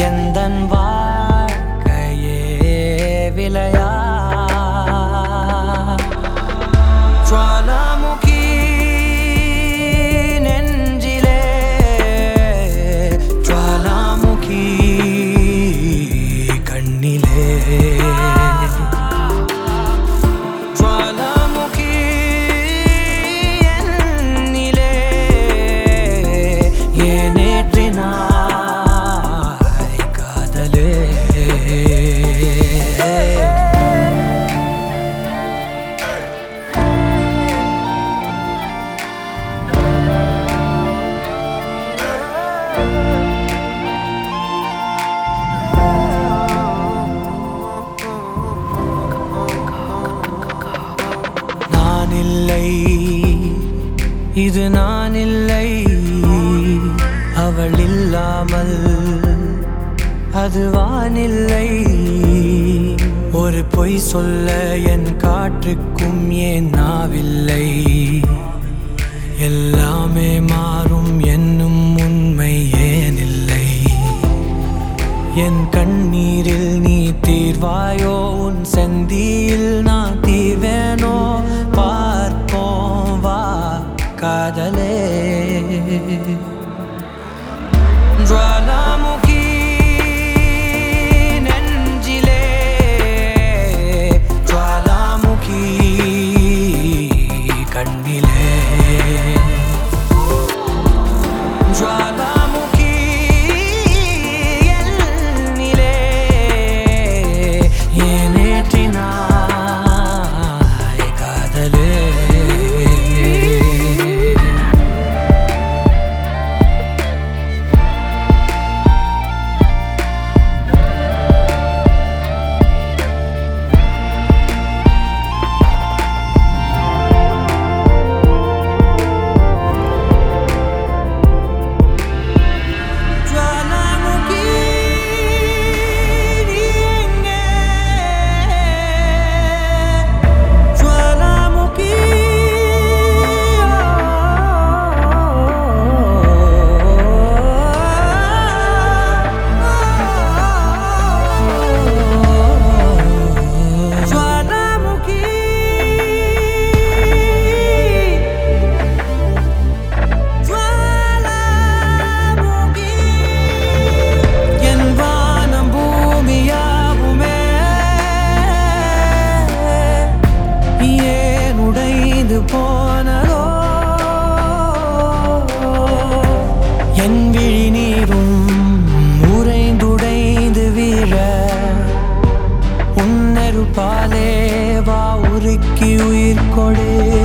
எந்தன் வாழ்க்கையே விலையா ஜுவாலாமுகி நெஞ்சிலே ஜுவாலாமுகி கண்ணிலே ஜுவாலாமுகி என்னிலே ஏனேற்றினாய் காதலே நான் இல்லை இது நான் இல்லை அவள் இல்லாமல் அது வானில்லை ஒரு பொய் சொல்ல என் காற்றுக்கும் ஏன் நாவில்லை எல்லாமே மாறும் என்னும் உண்மை ஏனில்லை என் கண்ணீரில் நீ தீர்வாயோ உன் செந்தியில் நான் தீர்வேனோ பார்ப்போம் வா காதலே ஜுவாலாமுகி நெஞ்சிலே ஜுவாலாமுகி கண்ணிலே ஜுவாலாமுகி என்னிலே ஏனேற்றினாய் காதலே ஜுவாலாமுகி நீ எங்கே ஜுவாலாமுகி ஜுவாலாமுகி ஜுவாலாமுகி என் வானம் பூமியாவுமே ஏன் உடைந்து போனதோ என் விழி நீரும் உறைந்துடைந்து வீழ உன்னருப்பாலே வா உருக்கி உயிர் கொடு